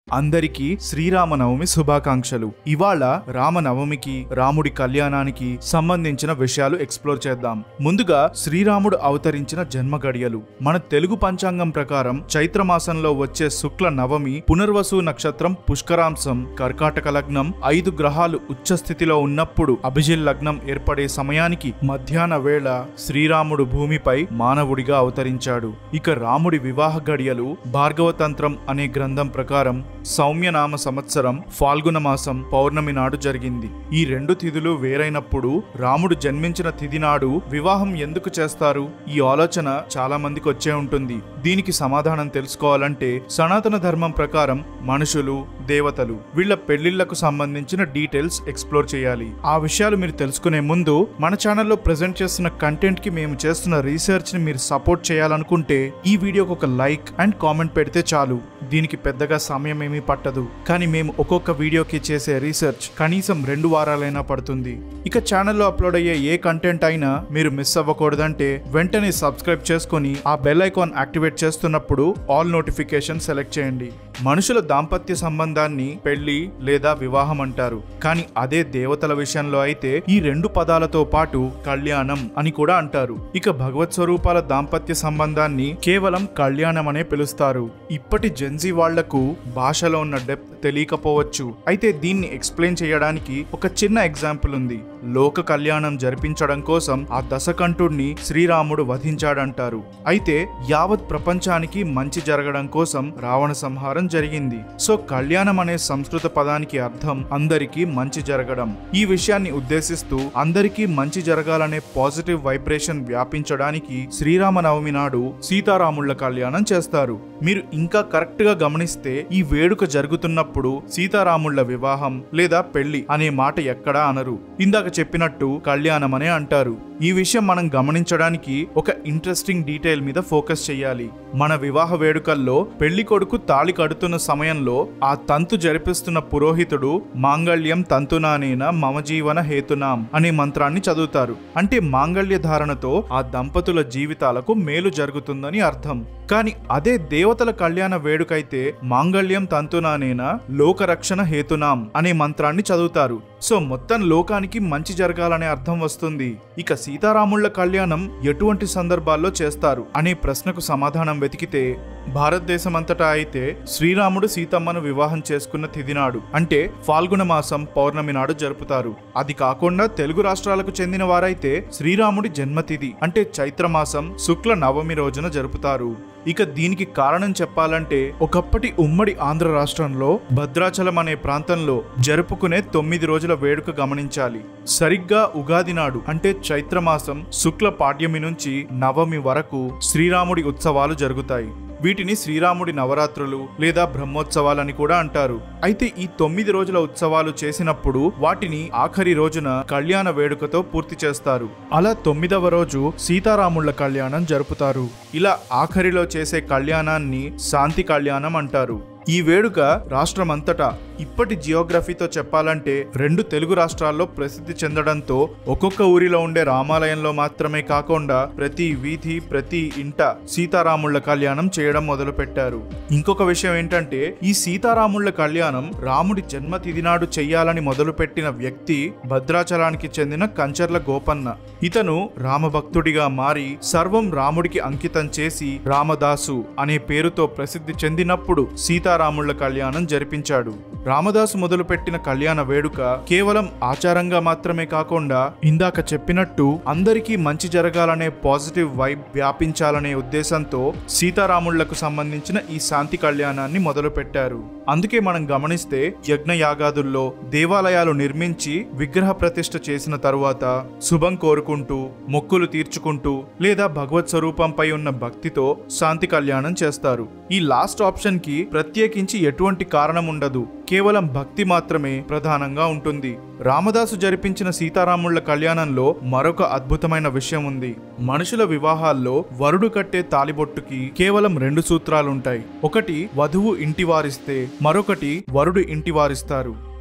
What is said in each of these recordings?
అందరికీ శ్రీరామనవమి శుభాకాంక్షలు ఇవాళ రామనవమికి రాముడి కళ్యాణానికి సంబంధించిన విషయాలు ఎక్స్ప్లోర్ చేద్దాం ముందుగా శ్రీరాముడు అవతరించిన జన్మ గడియలు మన తెలుగు పంచాంగం ప్రకారం చైత్ర మాసంలో వచ్చే శుక్ల నవమి పునర్వసు నక్షత్రం పుష్కరాంశం కర్కాటక లగ్నం ఐదు గ్రహాలు ఉచ్చ స్థితిలో ఉన్నప్పుడు అభిజిల్ లగ్నం ఏర్పడే సమయానికి మధ్యాహ్న వేళ శ్రీరాముడు భూమిపై మానవుడిగా అవతరించాడు ఇక రాముడి వివాహ గడియలు భార్గవతంత్రం అనే గ్రంథం ప్రకారం సౌమ్యనామ సంవత్సరం ఫాల్గుణ మాసం పౌర్ణమి నాడు జరిగింది ఈ రెండు తిథులు వేరైనప్పుడు రాముడు జన్మించిన తిథి నాడు వివాహం ఎందుకు చేస్తారు ఈ ఆలోచన చాలా మందికి వచ్చే ఉంటుంది దీనికి సమాధానం తెలుసుకోవాలంటే సనాతన ధర్మం ప్రకారం మనుషులు దేవతలు వీళ్ళ పెళ్లిళ్లకు సంబంధించిన డీటెయిల్స్ ఎక్స్ప్లోర్ చేయాలి ఆ విషయాలు మీరు తెలుసుకునే ముందు మన ఛానల్లో ప్రజెంట్ చేస్తున్న కంటెంట్ కి మేము చేస్తున్న రీసెర్చ్ ని మీరు సపోర్ట్ చేయాలనుకుంటే ఈ వీడియోకి ఒక లైక్ అండ్ కామెంట్ పెడితే చాలు దీనికి పెద్దగా సమయం ఏమీ పట్టదు కానీ మేము ఒక్కొక్క వీడియోకి చేసే రీసెర్చ్ కనీసం రెండు వారాలైనా పడుతుంది ఇక ఛానల్లో అప్లోడ్ అయ్యే ఏ కంటెంట్ అయినా మీరు మిస్ అవ్వకూడదంటే వెంటనే సబ్స్క్రైబ్ చేసుకొని ఆ బెల్ ఐకాన్ యాక్టివేట్ చేస్తున్నప్పుడు ఆల్ నోటిఫికేషన్ సెలెక్ట్ చేయండి మనుషుల దాంపత్య సంబంధాన్ని పెళ్లి లేదా వివాహం అంటారు కానీ అదే దేవతల విషయంలో అయితే ఈ రెండు పదాలతో పాటు కళ్యాణం అని కూడా అంటారు ఇక భగవత్ స్వరూపాల దాంపత్య సంబంధాన్ని కేవలం కళ్యాణం అనే పిలుస్తారు ఇప్పటి జెన్జీ వాళ్లకు భాషలో ఉన్న డెప్త్ తెలియకపోవచ్చు అయితే దీన్ని ఎక్స్ప్లెయిన్ చేయడానికి ఒక చిన్న ఎగ్జాంపుల్ ఉంది లోక కళ్యాణం జరిపించడం కోసం ఆ దశకంఠుడిని శ్రీరాముడు వధించాడంటారు అయితే యావత్ ప్రపంచానికి మంచి జరగడం కోసం రావణ సంహారం జరిగింది సో కళ్యాణం అనే సంస్కృత పదానికి అర్థం అందరికీ మంచి జరగడం ఈ విషయాన్ని ఉద్దేశిస్తూ అందరికీ మంచి జరగాలనే పాజిటివ్ వైబ్రేషన్ వ్యాపించడానికి శ్రీరామనవమి నాడు సీతారాముళ్ల కళ్యాణం చేస్తారు మీరు ఇంకా కరెక్ట్ గా గమనిస్తే ఈ వేడుక జరుగుతున్నప్పుడు సీతారాముళ్ల వివాహం లేదా పెళ్లి అనే మాట ఎక్కడా అనరు ఇందాక చెప్పినట్టు కళ్యాణం అనే అంటారు ఈ విషయం మనం గమనించడానికి ఒక ఇంట్రెస్టింగ్ డీటెయిల్ మీద ఫోకస్ చేయాలి మన వివాహ వేడుకల్లో పెళ్లి కొడుకు తాళి కడుతున్న సమయంలో ఆ తంతు జరిపిస్తున్న పురోహితుడు మాంగళ్యం తంతునానేన మమ జీవన హేతునాం అనే మంత్రాన్ని చదువుతారు అంటే మాంగళ్య ధారణతో ఆ దంపతుల జీవితాలకు మేలు జరుగుతుందని అర్థం కానీ అదే దేవతల కళ్యాణ వేడుకైతే మాంగళ్యం తంతునానేన లోకరక్షణ హేతునాం అనే మంత్రాన్ని చదువుతారు సో మొత్తం లోకానికి మంచి జరగాలనే అర్థం వస్తుంది ఇక సీతారాముళ్ల కళ్యాణం ఎటువంటి సందర్భాల్లో చేస్తారు అనే ప్రశ్నకు సమాధానం వెతికితే భారతదేశం అంతటా అయితే శ్రీరాముడు సీతమ్మను వివాహం చేసుకున్న తిథినాడు అంటే ఫాల్గుణ మాసం పౌర్ణమి నాడు జరుపుతారు అది కాకుండా తెలుగు రాష్ట్రాలకు చెందిన వారైతే శ్రీరాముడి జన్మతిథి అంటే చైత్రమాసం శుక్ల నవమి రోజున జరుపుతారు ఇక దీనికి కారణం చెప్పాలంటే ఒకప్పటి ఉమ్మడి ఆంధ్ర రాష్ట్రంలో భద్రాచలం అనే ప్రాంతంలో జరుపుకునే తొమ్మిది రోజుల వేడుక గమనించాలి సరిగ్గా ఉగాది నాడు అంటే చైత్రమాసం శుక్ల పాడ్యమి నుంచి నవమి వరకు శ్రీరాముడి ఉత్సవాలు జరుగుతాయి వీటిని శ్రీరాముడి నవరాత్రులు లేదా బ్రహ్మోత్సవాలని కూడా అంటారు అయితే ఈ తొమ్మిది రోజుల ఉత్సవాలు చేసినప్పుడు వాటిని ఆఖరి రోజున కళ్యాణ వేడుకతో పూర్తి చేస్తారు అలా తొమ్మిదవ రోజు సీతారాముళ్ల కళ్యాణం జరుపుతారు ఇలా ఆఖరిలో చేసే కళ్యాణాన్ని శాంతి కళ్యాణం అంటారు ఈ వేడుక రాష్ట్రమంతటా ఇప్పటి జియోగ్రఫీతో చెప్పాలంటే రెండు తెలుగు రాష్ట్రాల్లో ప్రసిద్ధి చెందడంతో ఒక్కొక్క ఊరిలో ఉండే రామాలయంలో మాత్రమే కాకుండా ప్రతి వీధి ప్రతి ఇంట సీతారాముళ్ల కళ్యాణం చేయడం మొదలుపెట్టారు ఇంకొక విషయం ఏంటంటే ఈ సీతారాముళ్ల కళ్యాణం రాముడి జన్మతిథి నాడు చెయ్యాలని మొదలుపెట్టిన వ్యక్తి భద్రాచలానికి చెందిన కంచర్ల గోపన్న ఇతను రామభక్తుడిగా మారి సర్వం రాముడికి అంకితం చేసి రామదాసు అనే పేరుతో ప్రసిద్ధి చెందినప్పుడు సీతారాముళ్ల కళ్యాణం జరిపించాడు రామదాసు మొదలుపెట్టిన కళ్యాణ వేడుక కేవలం ఆచారంగా మాత్రమే కాకుండా ఇందాక చెప్పినట్టు అందరికీ మంచి జరగాలనే పాజిటివ్ వైబ్ వ్యాపించాలనే ఉద్దేశంతో సీతారాముళ్లకు సంబంధించిన ఈ శాంతి కళ్యాణాన్ని మొదలుపెట్టారు అందుకే మనం గమనిస్తే యజ్ఞ యాగాదుల్లో దేవాలయాలు నిర్మించి విగ్రహ ప్రతిష్ఠ చేసిన తరువాత శుభం కోరుకుంటూ మొక్కులు తీర్చుకుంటూ లేదా భగవత్ స్వరూపంపై ఉన్న భక్తితో శాంతి కళ్యాణం చేస్తారు ఈ లాస్ట్ ఆప్షన్ కి ప్రత్యేకించి ఎటువంటి కారణం ఉండదు కేవలం భక్తి మాత్రమే ప్రధానంగా ఉంటుంది రామదాసు జరిపించిన సీతారాముళ్ల కళ్యాణంలో మరొక అద్భుతమైన విషయం ఉంది మనుషుల వివాహాల్లో వరుడు కట్టే తాలిబొట్టుకి కేవలం రెండు సూత్రాలుంటాయి ఒకటి వధువు ఇంటి వారిస్తే మరొకటి వరుడు ఇంటి వారిస్తారు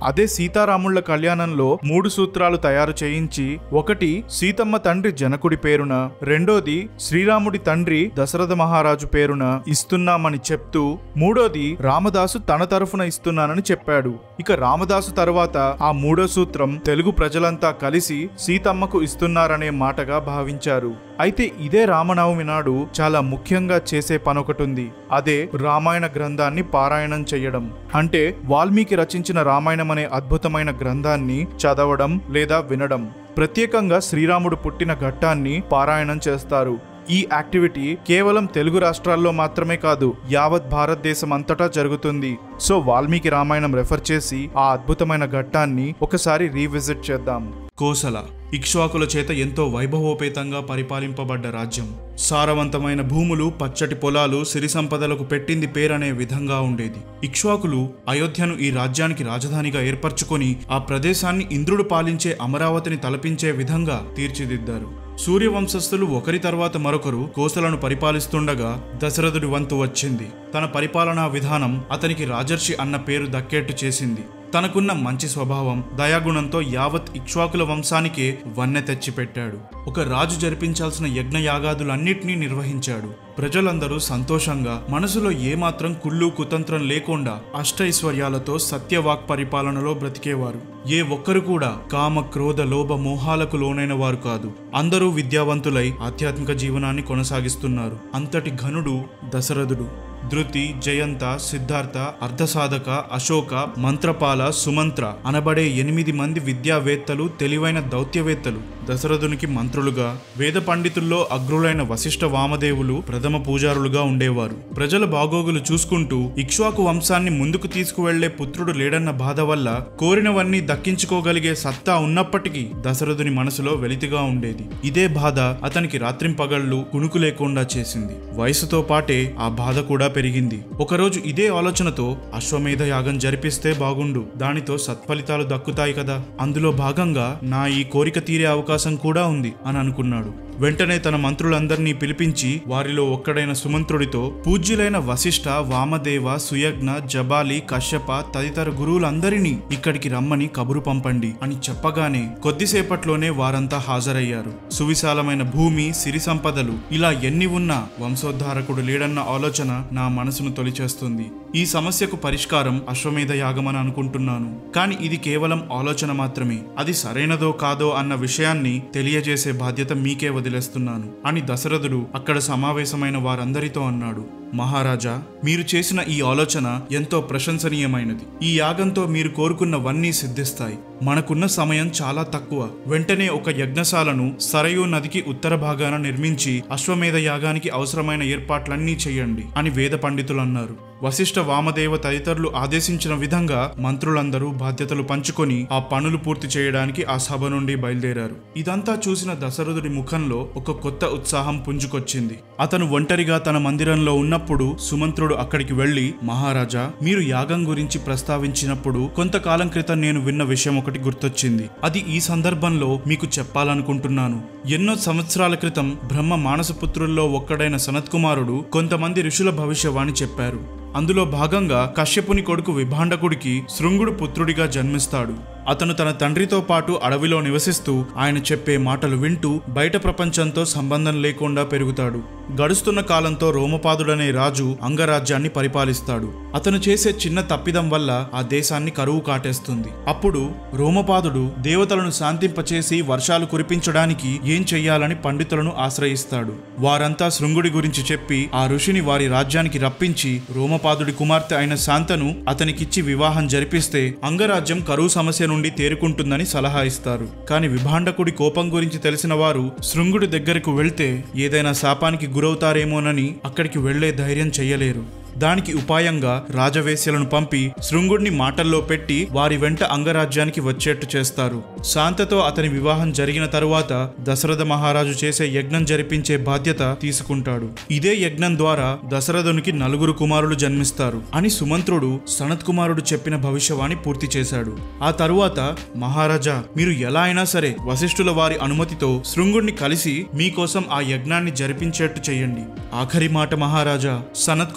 అదే సీతారాముళ్ల కళ్యాణంలో మూడు సూత్రాలు తయారు చేయించి ఒకటి సీతమ్మ తండ్రి జనకుడి పేరున రెండోది శ్రీరాముడి తండ్రి దశరథ మహారాజు పేరున ఇస్తున్నామని చెప్తూ మూడోది రామదాసు తన తరఫున ఇస్తున్నానని చెప్పాడు ఇక రామదాసు తర్వాత ఆ మూడో సూత్రం తెలుగు ప్రజలంతా కలిసి సీతమ్మకు ఇస్తున్నారనే మాటగా భావించారు అయితే ఇదే రామనవమి నాడు చాలా ముఖ్యంగా చేసే పనొకటుంది అదే రామాయణ గ్రంథాన్ని పారాయణం చేయడం అంటే వాల్మీకి రచించిన రామాయణం అనే అద్భుతమైన గ్రంథాన్ని చదవడం లేదా వినడం ప్రత్యేకంగా శ్రీరాముడు పుట్టిన ఘట్టాన్ని పారాయణం చేస్తారు ఈ యాక్టివిటీ కేవలం తెలుగు రాష్ట్రాల్లో మాత్రమే కాదు యావత్ భారతదేశం అంతటా జరుగుతుంది సో వాల్మీకి రామాయణం రెఫర్ చేసి ఆ అద్భుతమైన ఘట్టాన్ని ఒకసారి రీవిజిట్ చేద్దాం కోసల ఇక్ష్వాకుల చేత ఎంతో వైభవోపేతంగా పరిపాలింపబడ్డ రాజ్యం సారవంతమైన భూములు పచ్చటి పొలాలు సిరి సంపదలకు పెట్టింది పేరనే విధంగా ఉండేది ఇక్ష్వాకులు అయోధ్యను ఈ రాజ్యానికి రాజధానిగా ఏర్పరచుకొని ఆ ప్రదేశాన్ని ఇంద్రుడు పాలించే అమరావతిని తలపించే విధంగా తీర్చిదిద్దారు సూర్యవంశస్థులు ఒకరి తర్వాత మరొకరు కోసలను పరిపాలిస్తుండగా దశరథుడి వంతు వచ్చింది తన పరిపాలనా విధానం అతనికి రాజర్షి అన్న పేరు దక్కేట్టు చేసింది తనకున్న మంచి స్వభావం దయాగుణంతో యావత్ ఇక్ష్వాకుల వంశానికే వన్నె తెచ్చిపెట్టాడు ఒక రాజు జరిపించాల్సిన యజ్ఞ యాగాదులన్నింటినీ నిర్వహించాడు ప్రజలందరూ సంతోషంగా మనసులో ఏమాత్రం కుళ్ళు కుతంత్రం లేకుండా అష్టైశ్వర్యాలతో సత్యవాక్ పరిపాలనలో బ్రతికేవారు ఏ ఒక్కరు కూడా కామ క్రోధ లోభ మోహాలకు లోనైన వారు కాదు అందరూ విద్యావంతులై ఆధ్యాత్మిక జీవనాన్ని కొనసాగిస్తున్నారు అంతటి ఘనుడు దశరథుడు ధృతి జయంత సిద్ధార్థ అర్ధసాధక అశోక మంత్రపాల సుమంత్ర అనబడే ఎనిమిది మంది విద్యావేత్తలు తెలివైన దౌత్యవేత్తలు దశరథునికి మంత్రులుగా వేద పండితుల్లో అగ్రులైన వశిష్ఠ వామదేవులు ప్రథమ పూజారులుగా ఉండేవారు ప్రజల బాగోగులు చూసుకుంటూ ఇక్ష్వాకు వంశాన్ని ముందుకు తీసుకువెళ్లే పుత్రుడు లేడన్న బాధ వల్ల కోరినవన్నీ దక్కించుకోగలిగే సత్తా ఉన్నప్పటికీ దశరథుని మనసులో వెలితిగా ఉండేది ఇదే బాధ అతనికి రాత్రింపగళ్ళు కునుకు లేకుండా చేసింది వయసుతో పాటే ఆ బాధ కూడా పెరిగింది ఒకరోజు ఇదే ఆలోచనతో అశ్వమేధ యాగం జరిపిస్తే బాగుండు దానితో సత్ఫలితాలు దక్కుతాయి కదా అందులో భాగంగా నా ఈ కోరిక తీరే అవకాశం కూడా ఉంది అని అనుకున్నాడు వెంటనే తన మంత్రులందరినీ పిలిపించి వారిలో ఒక్కడైన సుమంత్రుడితో పూజ్యులైన వశిష్ఠ వామదేవ సుయజ్ఞ జబాలి కశ్యప తదితర గురువులందరినీ ఇక్కడికి రమ్మని కబురు పంపండి అని చెప్పగానే కొద్దిసేపట్లోనే వారంతా హాజరయ్యారు సువిశాలమైన భూమి సిరి సంపదలు ఇలా ఎన్ని ఉన్నా వంశోద్ధారకుడు లేడన్న ఆలోచన నా మనసును తొలిచేస్తుంది ఈ సమస్యకు పరిష్కారం అశ్వమేధ యాగమని అనుకుంటున్నాను కానీ ఇది కేవలం ఆలోచన మాత్రమే అది సరైనదో కాదో అన్న విషయాన్ని తెలియజేసే బాధ్యత మీకే వదిలేస్తున్నాను అని దశరథుడు అక్కడ సమావేశమైన వారందరితో అన్నాడు మహారాజా మీరు చేసిన ఈ ఆలోచన ఎంతో ప్రశంసనీయమైనది ఈ యాగంతో మీరు కోరుకున్నవన్నీ సిద్ధిస్తాయి మనకున్న సమయం చాలా తక్కువ వెంటనే ఒక యజ్ఞశాలను సరయూ నదికి ఉత్తర భాగాన నిర్మించి అశ్వమేధ యాగానికి అవసరమైన ఏర్పాట్లన్నీ చేయండి అని వేద పండితులు అన్నారు వశిష్ఠ వామదేవ తదితరులు ఆదేశించిన విధంగా మంత్రులందరూ బాధ్యతలు పంచుకొని ఆ పనులు పూర్తి చేయడానికి ఆ సభ నుండి బయలుదేరారు ఇదంతా చూసిన దశరథుడి ముఖంలో ఒక కొత్త ఉత్సాహం పుంజుకొచ్చింది అతను ఒంటరిగా తన మందిరంలో ఉన్నప్పుడు సుమంత్రుడు అక్కడికి వెళ్లి మహారాజా మీరు యాగం గురించి ప్రస్తావించినప్పుడు కొంతకాలం క్రితం నేను విన్న విషయం ఒకటి గుర్తొచ్చింది అది ఈ సందర్భంలో మీకు చెప్పాలనుకుంటున్నాను ఎన్నో సంవత్సరాల క్రితం బ్రహ్మ మానసపుత్రుల్లో ఒక్కడైన సనత్కుమారుడు కొంతమంది ఋషుల భవిష్యవాణి చెప్పారు అందులో భాగంగా కశ్యపుని కొడుకు విభాండకుడికి శృంగుడు పుత్రుడిగా జన్మిస్తాడు అతను తన తండ్రితో పాటు అడవిలో నివసిస్తూ ఆయన చెప్పే మాటలు వింటూ బయట ప్రపంచంతో సంబంధం లేకుండా పెరుగుతాడు గడుస్తున్న కాలంతో రోమపాదుడనే రాజు అంగరాజ్యాన్ని పరిపాలిస్తాడు అతను చేసే చిన్న తప్పిదం వల్ల ఆ దేశాన్ని కరువు కాటేస్తుంది అప్పుడు రోమపాదుడు దేవతలను శాంతింపచేసి వర్షాలు కురిపించడానికి ఏం చెయ్యాలని పండితులను ఆశ్రయిస్తాడు వారంతా శృంగుడి గురించి చెప్పి ఆ ఋషిని వారి రాజ్యానికి రప్పించి రోమపాదుడి కుమార్తె అయిన శాంతను అతనికిచ్చి వివాహం జరిపిస్తే అంగరాజ్యం కరువు సమస్య నుండి తేరుకుంటుందని సలహా ఇస్తారు కానీ విభాండకుడి కోపం గురించి తెలిసిన వారు శృంగుడి దగ్గరకు వెళ్తే ఏదైనా శాపానికి గురవుతారేమోనని అక్కడికి వెళ్లే ధైర్యం చెయ్యలేరు దానికి ఉపాయంగా రాజవేశ్యలను పంపి శృంగుడిని మాటల్లో పెట్టి వారి వెంట అంగరాజ్యానికి వచ్చేట్టు చేస్తారు శాంతతో అతని వివాహం జరిగిన తరువాత దశరథ మహారాజు చేసే యజ్ఞం జరిపించే బాధ్యత తీసుకుంటాడు ఇదే యజ్ఞం ద్వారా దశరథునికి నలుగురు కుమారులు జన్మిస్తారు అని సుమంత్రుడు సనత్ కుమారుడు చెప్పిన భవిష్యవాణి పూర్తి చేశాడు ఆ తరువాత మహారాజా మీరు ఎలా అయినా సరే వశిష్ఠుల వారి అనుమతితో శృంగుడిని కలిసి మీకోసం ఆ యజ్ఞాన్ని జరిపించేట్టు చేయండి ఆఖరి మాట మహారాజా సనత్ కుమారుడు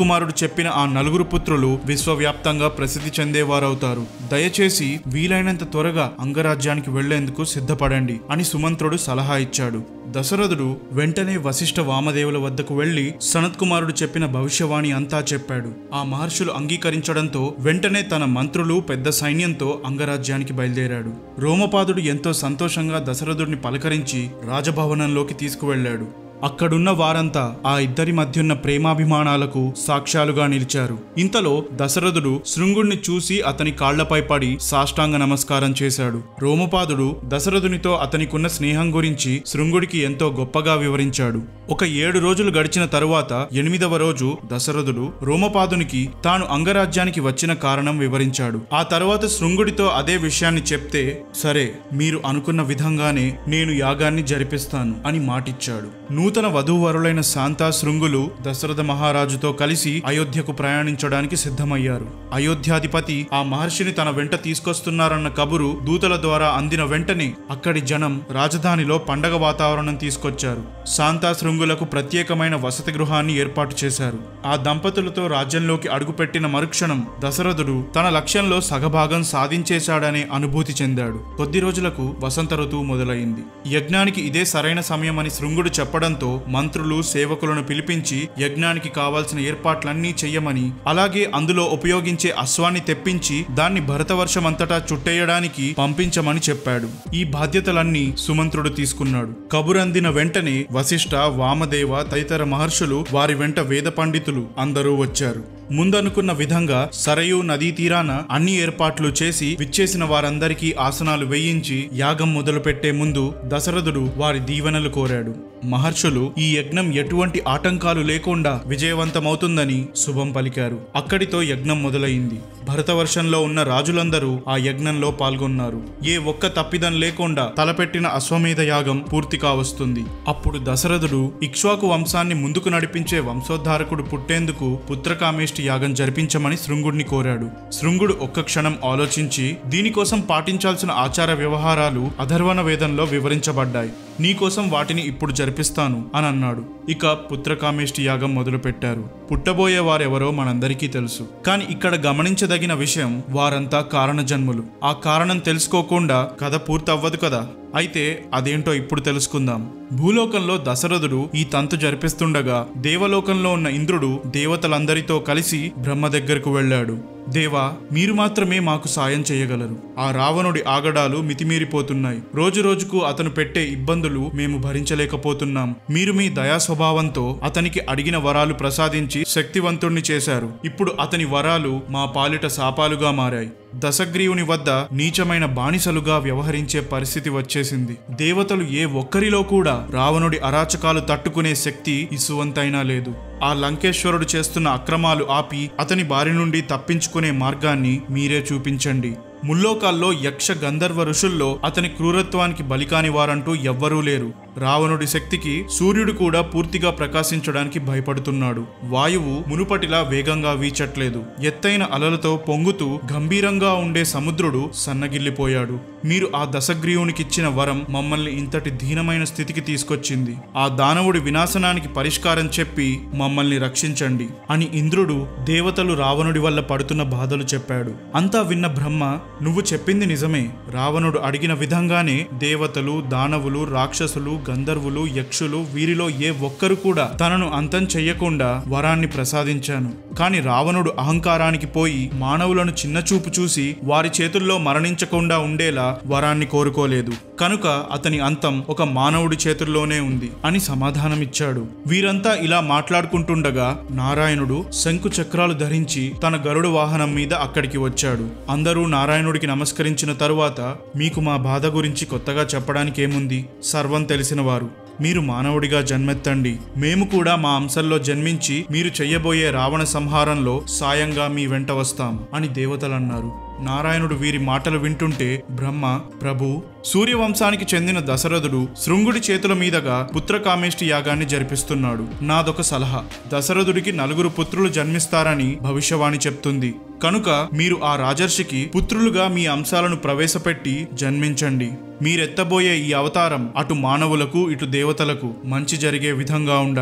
చెప్పిన ఆ నలుగురు పుత్రులు విశ్వవ్యాప్తంగా ప్రసిద్ధి చెందేవారవుతారు దయచేసి వీలైనంత త్వరగా అంగరాజ్యానికి వెళ్లేందుకు సిద్ధపడండి అని సుమంత్రుడు సలహా ఇచ్చాడు దశరథుడు వెంటనే వశిష్ఠ వామదేవుల వద్దకు వెళ్లి సనత్ కుమారుడు చెప్పిన భవిష్యవాణి అంతా చెప్పాడు ఆ మహర్షులు అంగీకరించడంతో వెంటనే తన మంత్రులు పెద్ద సైన్యంతో అంగరాజ్యానికి బయలుదేరాడు రోమపాదుడు ఎంతో సంతోషంగా దశరథుడిని పలకరించి రాజభవనంలోకి తీసుకువెళ్ళాడు అక్కడున్న వారంతా ఆ ఇద్దరి మధ్యున్న ప్రేమాభిమానాలకు సాక్ష్యాలుగా నిలిచారు ఇంతలో దశరథుడు శృంగుణ్ణి చూసి అతని కాళ్లపై పడి సాష్టాంగ నమస్కారం చేశాడు రోమపాదుడు దశరథునితో అతనికున్న స్నేహం గురించి శృంగుడికి ఎంతో గొప్పగా వివరించాడు ఒక ఏడు రోజులు గడిచిన తరువాత ఎనిమిదవ రోజు దశరథుడు రోమపాదునికి తాను అంగరాజ్యానికి వచ్చిన కారణం వివరించాడు ఆ తర్వాత శృంగుడితో అదే విషయాన్ని చెప్తే సరే మీరు అనుకున్న విధంగానే నేను యాగాన్ని జరిపిస్తాను అని మాటిచ్చాడు నూతన వధూవరులైన శాంతా శృంగులు దశరథ మహారాజుతో కలిసి అయోధ్యకు ప్రయాణించడానికి సిద్ధమయ్యారు అయోధ్యాధిపతి ఆ మహర్షిని తన వెంట తీసుకొస్తున్నారన్న కబురు దూతల ద్వారా అందిన వెంటనే అక్కడి జనం రాజధానిలో పండగ వాతావరణం తీసుకొచ్చారు శాంతా శృంగులకు ప్రత్యేకమైన వసతి గృహాన్ని ఏర్పాటు చేశారు ఆ దంపతులతో రాజ్యంలోకి అడుగుపెట్టిన మరుక్షణం దశరథుడు తన లక్ష్యంలో సగభాగం సాధించేశాడనే అనుభూతి చెందాడు కొద్ది రోజులకు వసంత ఋతువు మొదలైంది యజ్ఞానికి ఇదే సరైన సమయమని శృంగుడు చెప్పడంతో మంత్రులు సేవకులను పిలిపించి యజ్ఞానికి కావాల్సిన ఏర్పాట్లన్నీ చెయ్యమని అలాగే అందులో ఉపయోగించే అశ్వాన్ని తెప్పించి దాన్ని భరతవర్షమంతటా చుట్టేయడానికి పంపించమని చెప్పాడు ఈ బాధ్యతలన్నీ సుమంత్రుడు తీసుకున్నాడు కబురందిన వెంటనే వశిష్ఠ వామదేవ తదితర మహర్షులు వారి వెంట వేద పండితులు అందరూ వచ్చారు ముందనుకున్న విధంగా సరయు నదీ తీరాన అన్ని ఏర్పాట్లు చేసి విచ్చేసిన వారందరికీ ఆసనాలు వేయించి యాగం మొదలుపెట్టే ముందు దశరథుడు వారి దీవెనలు కోరాడు మహర్షులు ఈ యజ్ఞం ఎటువంటి ఆటంకాలు లేకుండా విజయవంతమవుతుందని శుభం పలికారు అక్కడితో యజ్ఞం మొదలైంది భరతవర్షంలో ఉన్న రాజులందరూ ఆ యజ్ఞంలో పాల్గొన్నారు ఏ ఒక్క తప్పిదం లేకుండా తలపెట్టిన అశ్వమేధ యాగం పూర్తి కావస్తుంది అప్పుడు దశరథుడు ఇక్ష్వాకు వంశాన్ని ముందుకు నడిపించే వంశోద్ధారకుడు పుట్టేందుకు పుత్రకామేష్టి యాగం జరిపించమని శృంగుడిని కోరాడు శృంగుడు ఒక్క క్షణం ఆలోచించి దీనికోసం పాటించాల్సిన ఆచార వ్యవహారాలు అధర్వణ వేదంలో వివరించబడ్డాయి నీకోసం వాటిని ఇప్పుడు జరిపిస్తాను అని అన్నాడు ఇక పుత్రకామేష్టి యాగం మొదలుపెట్టారు పుట్టబోయే వారెవరో మనందరికీ తెలుసు కానీ ఇక్కడ గమనించదగిన విషయం వారంతా కారణజన్ములు ఆ కారణం తెలుసుకోకుండా కథ పూర్తవ్వదు కదా అయితే అదేంటో ఇప్పుడు తెలుసుకుందాం భూలోకంలో దశరథుడు ఈ తంతు జరిపిస్తుండగా దేవలోకంలో ఉన్న ఇంద్రుడు దేవతలందరితో కలిసి బ్రహ్మ దగ్గరకు వెళ్ళాడు దేవా మీరు మాత్రమే మాకు సాయం చేయగలరు ఆ రావణుడి ఆగడాలు మితిమీరిపోతున్నాయి రోజు రోజుకు అతను పెట్టే ఇబ్బందులు మేము భరించలేకపోతున్నాం మీరు మీ దయా స్వభావంతో అతనికి అడిగిన వరాలు ప్రసాదించి శక్తివంతుణ్ణి చేశారు ఇప్పుడు అతని వరాలు మా పాలిట శాపాలుగా మారాయి దశగ్రీవుని వద్ద నీచమైన బానిసలుగా వ్యవహరించే పరిస్థితి వచ్చేసింది దేవతలు ఏ ఒక్కరిలో కూడా రావణుడి అరాచకాలు తట్టుకునే శక్తి ఇసువంతైనా లేదు ఆ లంకేశ్వరుడు చేస్తున్న అక్రమాలు ఆపి అతని బారి నుండి తప్పించుకునే మార్గాన్ని మీరే చూపించండి ముల్లోకాల్లో యక్ష గంధర్వ ఋషుల్లో అతని క్రూరత్వానికి బలికాని వారంటూ ఎవ్వరూ లేరు రావణుడి శక్తికి సూర్యుడు కూడా పూర్తిగా ప్రకాశించడానికి భయపడుతున్నాడు వాయువు మునుపటిలా వేగంగా వీచట్లేదు ఎత్తైన అలలతో పొంగుతూ గంభీరంగా ఉండే సముద్రుడు సన్నగిల్లిపోయాడు మీరు ఆ దశగ్రీవునికిచ్చిన వరం మమ్మల్ని ఇంతటి దీనమైన స్థితికి తీసుకొచ్చింది ఆ దానవుడి వినాశనానికి పరిష్కారం చెప్పి మమ్మల్ని రక్షించండి అని ఇంద్రుడు దేవతలు రావణుడి వల్ల పడుతున్న బాధలు చెప్పాడు అంతా విన్న బ్రహ్మ నువ్వు చెప్పింది నిజమే రావణుడు అడిగిన విధంగానే దేవతలు దానవులు రాక్షసులు గంధర్వులు యక్షులు వీరిలో ఏ ఒక్కరు కూడా తనను అంతం చెయ్యకుండా వరాన్ని ప్రసాదించాను కాని రావణుడు అహంకారానికి పోయి మానవులను చిన్నచూపు చూసి వారి చేతుల్లో మరణించకుండా ఉండేలా వరాన్ని కోరుకోలేదు కనుక అతని అంతం ఒక మానవుడి చేతుల్లోనే ఉంది అని సమాధానమిచ్చాడు వీరంతా ఇలా మాట్లాడుకుంటుండగా నారాయణుడు శంకు చక్రాలు ధరించి తన గరుడు వాహనం మీద అక్కడికి వచ్చాడు అందరూ నారాయణుడికి నమస్కరించిన తరువాత మీకు మా బాధ గురించి కొత్తగా చెప్పడానికి ఏముంది సర్వం తెలిసిన వారు మీరు మానవుడిగా జన్మెత్తండి మేము కూడా మా అంశంలో జన్మించి మీరు చెయ్యబోయే రావణ సంహారంలో సాయంగా మీ వెంట వస్తాం అని దేవతలన్నారు నారాయణుడు వీరి మాటలు వింటుంటే బ్రహ్మ ప్రభు సూర్యవంశానికి చెందిన దశరథుడు శృంగుడి చేతుల మీదుగా పుత్రకామేష్టి యాగాన్ని జరిపిస్తున్నాడు నాదొక సలహా దశరథుడికి నలుగురు పుత్రులు జన్మిస్తారని భవిష్యవాణి చెప్తుంది కనుక మీరు ఆ రాజర్షికి పుత్రులుగా మీ అంశాలను ప్రవేశపెట్టి జన్మించండి మీరెత్తబోయే ఈ అవతారం అటు మానవులకు ఇటు దేవతలకు మంచి జరిగే విధంగా ఉండాలి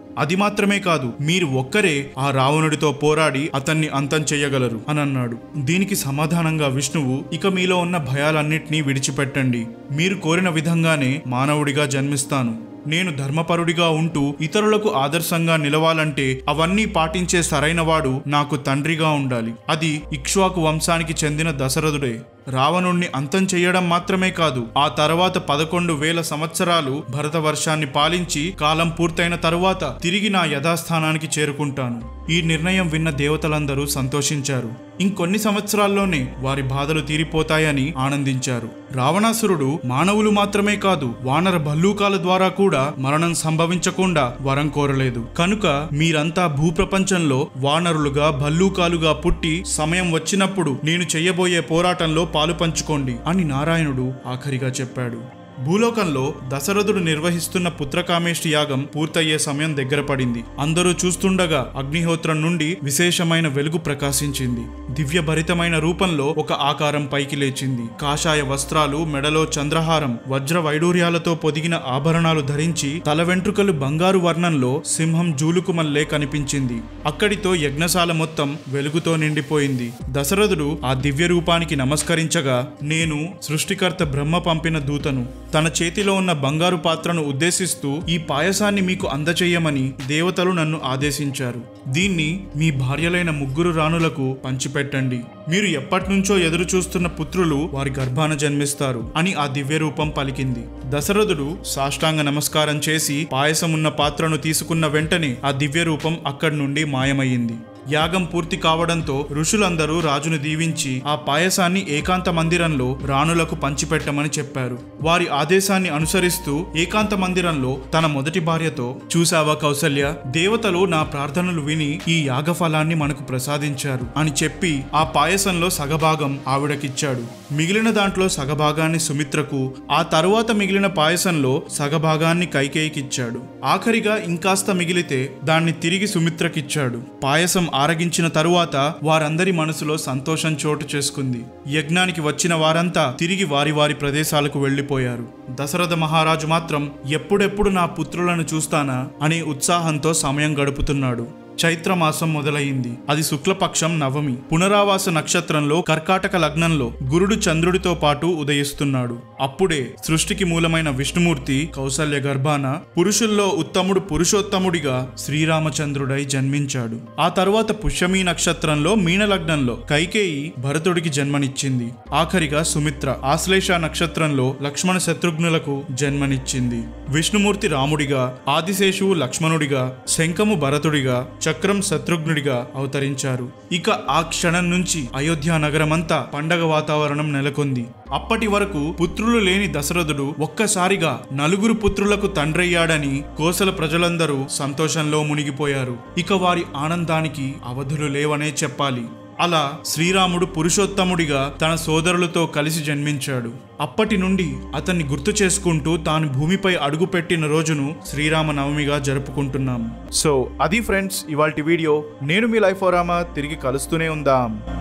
అది మాత్రమే కాదు మీరు ఒక్కరే ఆ రావణుడితో పోరాడి అతన్ని అంతం చెయ్యగలరు అని అన్నాడు దీనికి సమాధానంగా విష్ణువు ఇక మీలో ఉన్న భయాలన్నిటినీ విడిచిపెట్టండి మీరు కోరిన విధంగానే మానవుడిగా జన్మిస్తాను నేను ధర్మపరుడిగా ఉంటూ ఇతరులకు ఆదర్శంగా నిలవాలంటే అవన్నీ పాటించే సరైనవాడు నాకు తండ్రిగా ఉండాలి అది ఇక్ష్వాకు వంశానికి చెందిన దశరథుడే రావణుణ్ణి అంతం చేయడం మాత్రమే కాదు ఆ తర్వాత పదకొండు వేల సంవత్సరాలు భరతవర్షాన్ని పాలించి కాలం పూర్తయిన తరువాత తిరిగి నా యథాస్థానానికి చేరుకుంటాను ఈ నిర్ణయం విన్న దేవతలందరూ సంతోషించారు ఇంకొన్ని సంవత్సరాల్లోనే వారి బాధలు తీరిపోతాయని ఆనందించారు రావణాసురుడు మానవులు మాత్రమే కాదు వానర భల్లూకాల ద్వారా కూడా మరణం సంభవించకుండా వరం కోరలేదు కనుక మీరంతా భూప్రపంచంలో వానరులుగా భల్లూకాలుగా పుట్టి సమయం వచ్చినప్పుడు నేను చెయ్యబోయే పోరాటంలో పాలు పంచుకోండి అని నారాయణుడు ఆఖరిగా చెప్పాడు భూలోకంలో దశరథుడు నిర్వహిస్తున్న పుత్రకామేష్టి యాగం పూర్తయ్యే సమయం దగ్గర పడింది అందరూ చూస్తుండగా అగ్నిహోత్రం నుండి విశేషమైన వెలుగు ప్రకాశించింది దివ్య భరితమైన రూపంలో ఒక ఆకారం పైకి లేచింది కాషాయ వస్త్రాలు మెడలో చంద్రహారం వజ్ర వైడూర్యాలతో పొదిగిన ఆభరణాలు ధరించి తల వెంట్రుకలు బంగారు వర్ణంలో సింహం జూలుకుమల్లే కనిపించింది అక్కడితో యజ్ఞశాల మొత్తం వెలుగుతో నిండిపోయింది దశరథుడు ఆ దివ్య రూపానికి నమస్కరించగా నేను సృష్టికర్త బ్రహ్మ పంపిన దూతను తన చేతిలో ఉన్న బంగారు పాత్రను ఉద్దేశిస్తూ ఈ పాయసాన్ని మీకు అందచేయమని దేవతలు నన్ను ఆదేశించారు దీన్ని మీ భార్యలైన ముగ్గురు రాణులకు పంచిపెట్టండి మీరు ఎప్పటినుంచో ఎదురు చూస్తున్న పుత్రులు వారి గర్భాన జన్మిస్తారు అని ఆ దివ్య రూపం పలికింది దశరథుడు సాష్టాంగ నమస్కారం చేసి పాయసం ఉన్న పాత్రను తీసుకున్న వెంటనే ఆ దివ్య రూపం అక్కడి నుండి మాయమయ్యింది యాగం పూర్తి కావడంతో ఋషులందరూ రాజును దీవించి ఆ పాయసాన్ని ఏకాంత మందిరంలో రాణులకు పంచిపెట్టమని చెప్పారు వారి ఆదేశాన్ని అనుసరిస్తూ ఏకాంత మందిరంలో తన మొదటి భార్యతో చూసావా కౌసల్య దేవతలు నా ప్రార్థనలు విని ఈ యాగఫలాన్ని మనకు ప్రసాదించారు అని చెప్పి ఆ పాయసంలో సగభాగం ఆవిడకిచ్చాడు మిగిలిన దాంట్లో సగభాగాన్ని సుమిత్రకు ఆ తరువాత మిగిలిన పాయసంలో సగభాగాన్ని కైకేయికిచ్చాడు ఆఖరిగా ఇంకాస్త మిగిలితే దాన్ని తిరిగి సుమిత్రకిచ్చాడు పాయసం ఆరగించిన తరువాత వారందరి మనసులో సంతోషం చోటు చేసుకుంది యజ్ఞానికి వచ్చిన వారంతా తిరిగి వారి వారి ప్రదేశాలకు వెళ్లిపోయారు దశరథ మహారాజు మాత్రం ఎప్పుడెప్పుడు నా పుత్రులను చూస్తానా అనే ఉత్సాహంతో సమయం గడుపుతున్నాడు చైత్రమాసం మొదలయింది అది శుక్లపక్షం నవమి పునరావాస నక్షత్రంలో కర్కాటక లగ్నంలో గురుడు చంద్రుడితో పాటు ఉదయిస్తున్నాడు అప్పుడే సృష్టికి మూలమైన విష్ణుమూర్తి కౌసల్య గర్భాన పురుషుల్లో ఉత్తముడు పురుషోత్తముడిగా శ్రీరామచంద్రుడై జన్మించాడు ఆ తరువాత పుష్యమీ నక్షత్రంలో మీన లగ్నంలో కైకేయి భరతుడికి జన్మనిచ్చింది ఆఖరిగా సుమిత్ర ఆశ్లేష నక్షత్రంలో లక్ష్మణ శత్రుఘ్నులకు జన్మనిచ్చింది విష్ణుమూర్తి రాముడిగా ఆదిశేషువు లక్ష్మణుడిగా శంఖము భరతుడిగా చక్రం శత్రుఘ్నుడిగా అవతరించారు ఇక ఆ క్షణం నుంచి అయోధ్య నగరమంతా పండగ వాతావరణం నెలకొంది అప్పటి వరకు పుత్రులు లేని దశరథుడు ఒక్కసారిగా నలుగురు పుత్రులకు తండ్రయ్యాడని కోసల ప్రజలందరూ సంతోషంలో మునిగిపోయారు ఇక వారి ఆనందానికి అవధులు లేవనే చెప్పాలి అలా శ్రీరాముడు పురుషోత్తముడిగా తన సోదరులతో కలిసి జన్మించాడు అప్పటి నుండి అతన్ని గుర్తు చేసుకుంటూ తాను భూమిపై అడుగుపెట్టిన రోజును శ్రీరామ నవమిగా జరుపుకుంటున్నాం సో అది ఫ్రెండ్స్ ఇవాల్టి వీడియో నేను మీ లైఫ్ ఓరామా తిరిగి కలుస్తూనే ఉందాం